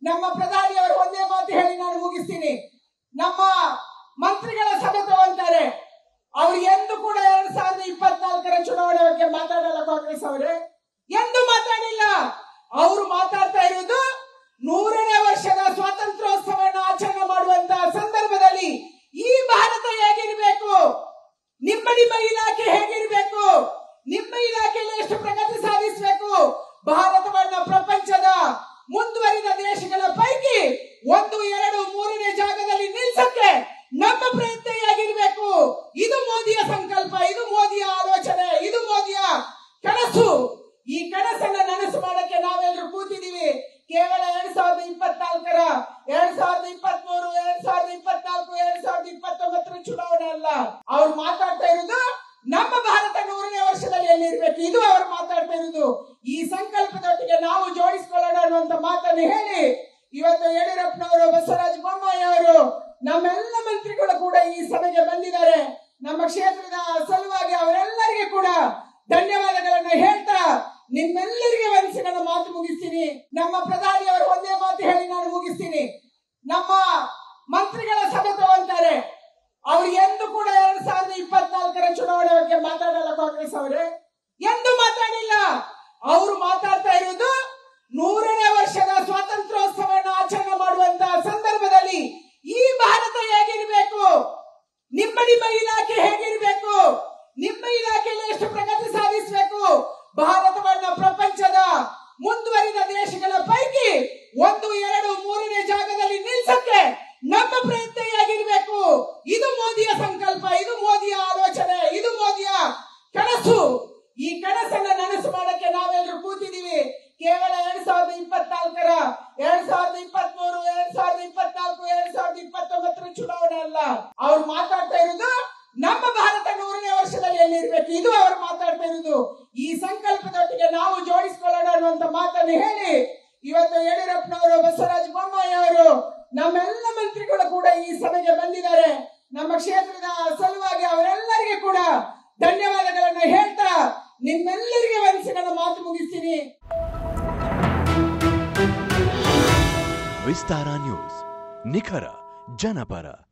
ನಮ್ಮ ಪ್ರಧಾನಿಯವರು ಒಂದೇ ಮಾತು ಹೇಳಿ ನಾನು ಮುಗಿಸ್ತೀನಿ ನಮ್ಮ ಮಂತ್ರಿಗಳ ಸಭೆ ತಗೊಂತಾರೆ ಅವ್ರು ಎಂದು ಕೂಡ ಎರಡ್ ಸಾವಿರದ ಇಪ್ಪತ್ನಾಲ್ಕರ ಚುನಾವಣೆ ಬಗ್ಗೆ ಮಾತಾಡಲ್ಲ ಕಾಂಗ್ರೆಸ್ ಅವರೇ ಎಂದು ಮಾತಾಡಿಲ್ಲ ಅವರು ಮಾತಾಡ್ತಾ ಇರುವುದು ನೂರನೇ ವರ್ಷದ ಸ್ವಾತಂತ್ರ್ಯೋತ್ಸವವನ್ನು ಆಚರಣೆ ಮಾಡುವಂತಹ ಸಂದರ್ಭದಲ್ಲಿ ಈ ಭಾರತ ಹೇಗಿರಬೇಕು ನಿಮ್ಮ ನಿಮ್ಮ ಇಲಾಖೆ ಹೇಗಿರಬೇಕು ನಿಮ್ಮ ಇಲಾಖೆಯಲ್ಲಿ ಎಷ್ಟು ಪ್ರಗತಿ ಸಾಧಿಸಬೇಕು ಭಾರತವನ್ನ ಪ್ರಪಂಚದ ಮುಂದುವರಿದ ದೇಶಗಳ ಪೈಕಿ ಒಂದು ಎರಡು ಮೂರನೇ ಜಾಗದಲ್ಲಿ ನಿಲ್ಸಕ್ಕೆ ನಮ್ಮ ಪ್ರಯತ್ನ ಹೇಗಿರಬೇಕು ಇದು ಮೋದಿಯ ಸಂಕಲ್ಪ ಇದು ಮೋದಿಯ ಆಲೋಚನೆ ಇದು ಮೋದಿಯ ಕನಸು ಈ ಕನಸನ್ನ ನನಸು ಮಾಡಕ್ಕೆ ನಾವೆಲ್ಲರೂ ಕೂತಿದೀವಿ ಕೇವಲ ಎರಡ್ ಸಾವಿರದ ಇಪ್ಪತ್ನಾಲ್ಕರ ಎರಡ್ ಸಾವಿರದ ಇಪ್ಪತ್ತ್ ಮೂರು ಎರಡ್ ಸಾವಿರದ ಇಪ್ಪತ್ನಾಲ್ಕು ಎರಡ್ ಸಾವಿರದ ಇಪ್ಪತ್ತೊಂಬತ್ತರ ಚುನಾವಣೆ ಅಲ್ಲ ಅವ್ರು ಮಾತಾಡ್ತಾ ಇರೋದು ನಮ್ಮ ಭಾರತ ನೂರನೇ ವರ್ಷದಲ್ಲಿ ಎಲ್ಲಿರ್ಬೇಕು ಇದು ಅವ್ರು ಮಾತಾಡ್ತಾ ಇರೋದು ಈ ಸಂಕಲ್ಪದೊಟ್ಟಿಗೆ ನಾವು ಜೋಡಿಸ್ಕೊಳ್ಳೋಣ ಅನ್ನುವಂತ ಮಾತನ್ನು ಹೇಳಿ ಇವತ್ತು ಯಡಿಯೂರಪ್ಪನವರು ಬಸವರಾಜ ಬೊಮ್ಮಾಯಿ ಅವರು ನಮ್ಮೆಲ್ಲ ಮಂತ್ರಿಗಳು ಕೂಡ ಈ ಸಭೆಗೆ ಬಂದಿದ್ದಾರೆ ನಮ್ಮ ಕ್ಷೇತ್ರದ ಸಲುವಾಗಿ ಅವರೆಲ್ಲರಿಗೆ ಕೂಡ ಧನ್ಯವಾದಗಳನ್ನ ಹೇಳ್ತಾ ನಿಮ್ಮೆಲ್ಲರಿಗೆ ವಂದಿಸಿ ನನ್ನ ಮಾತು ಮುಗಿಸ್ತೀನಿ ನಮ್ಮ ಪ್ರಧಾನಿಯವರು ಒಂದೇ ಮಾತು ಹೇಳಿ ನಾನು ಮುಗಿಸ್ತೀನಿ ನಮ್ಮ ಮಂತ್ರಿಗಳ ಸಭೆ ತಗೊಂತಾರೆ ಅವ್ರು ಎಂದು ಕೂಡ ಎರಡ್ ಸಾವಿರದ ಇಪ್ಪತ್ನಾಲ್ಕರ ಚುನಾವಣೆ ಬಗ್ಗೆ ಮಾತಾಡಲ್ಲ ಕಾಂಗ್ರೆಸ್ ಅವರೇ ಎಂದು ಮಾತಾಡಿಲ್ಲ ಅವರು ಮಾತಾಡ್ತಾ ಇರುವುದು ನೂರನೇ ವರ್ಷದ ಸ್ವಾತಂತ್ರ್ಯೋತ್ಸವವನ್ನು ಆಚರಣೆ ಮಾಡುವಂತಹ ಸಂದರ್ಭದಲ್ಲಿ ಈ ಭಾರತ ಹೇಗಿರಬೇಕು ನಿಮ್ಮ ನಿಮ್ಮ ಇಲಾಖೆ ಹೇಗಿರಬೇಕು ನಿಮ್ಮ ಇಲಾಖೆಯಲ್ಲಿ ಎಷ್ಟು ಪ್ರಗತಿ ಸಾಧಿಸಬೇಕು ಭಾರತವನ್ನ ಪ್ರಪಂಚದ ಮುಂದುವರಿದ ದೇಶಗಳ ಪೈಕಿ ಒಂದು ಎರಡು ಮೂರನೇ ಜಾಗದಲ್ಲಿ ನಿಲ್ಸಕ್ಕೆ ನಮ್ಮ ಪ್ರಯತ್ನ ಹೇಗಿರಬೇಕು ಇದು ಮೋದಿಯ ಸಂಕಲ್ಪ ಇದು ಮೋದಿಯ ಆಲೋಚನೆ ಇದು ಮೋದಿಯ ಕನಸು ಈ ಕನಸನ್ನ ನನಸು ಮಾಡಕ್ಕೆ ನಾವೆಲ್ಲರೂ ಕೂತಿದೀವಿ ಕೇವಲ ಎರಡ್ ಸಾವಿರದ ಇಪ್ಪತ್ನಾಲ್ಕರ ಎರಡ್ ಸಾವಿರದ ಇಪ್ಪತ್ತ್ ಮೂರು ಎರಡ್ ಸಾವಿರದ ಇಪ್ಪತ್ನಾಲ್ಕು ಎರಡ್ ಸಾವಿರದ ಇಪ್ಪತ್ತೊಂಬತ್ತರ ಚುನಾವಣೆ ಅಲ್ಲ ಅವ್ರು ಮಾತಾಡ್ತಾ ಇರೋದು ನಮ್ಮ ಭಾರತ ನೂರನೇ ವರ್ಷದಲ್ಲಿ ಎಲ್ಲಿರ್ಬೇಕು ಇದು ಅವ್ರು ಮಾತಾಡ್ತಾ ಇರೋದು ಈ ಸಂಕಲ್ಪದೊಟ್ಟಿಗೆ ನಾವು ಜೋಡಿಸ್ಕೊಳ್ಳೋಣ ಅನ್ನುವಂತ ಮಾತನ್ನು ಹೇಳಿ ಇವತ್ತು ಯಡಿಯೂರಪ್ಪನವರು ಬಸವರಾಜ ಬೊಮ್ಮಾಯಿ ಅವರು ನಮ್ಮೆಲ್ಲ ಮಂತ್ರಿಗಳು ಕೂಡ ಈ ಸಭೆಗೆ ಬಂದಿದ್ದಾರೆ ನಮ್ಮ ಕ್ಷೇತ್ರದ ಸಲುವಾಗಿ ಅವರೆಲ್ಲರಿಗೆ ಕೂಡ ಧನ್ಯವಾದಗಳನ್ನ ಹೇಳ್ತಾ ನಿಮ್ಮೆಲ್ಲರಿಗೆ ವಂದಿಸಿ ನನ್ನ ಮಾತು ಮುಗಿಸ್ತೀನಿ ವಿಸ್ತಾರ ನ್ಯೂಸ್ ನಿಖರ ಜನಪರ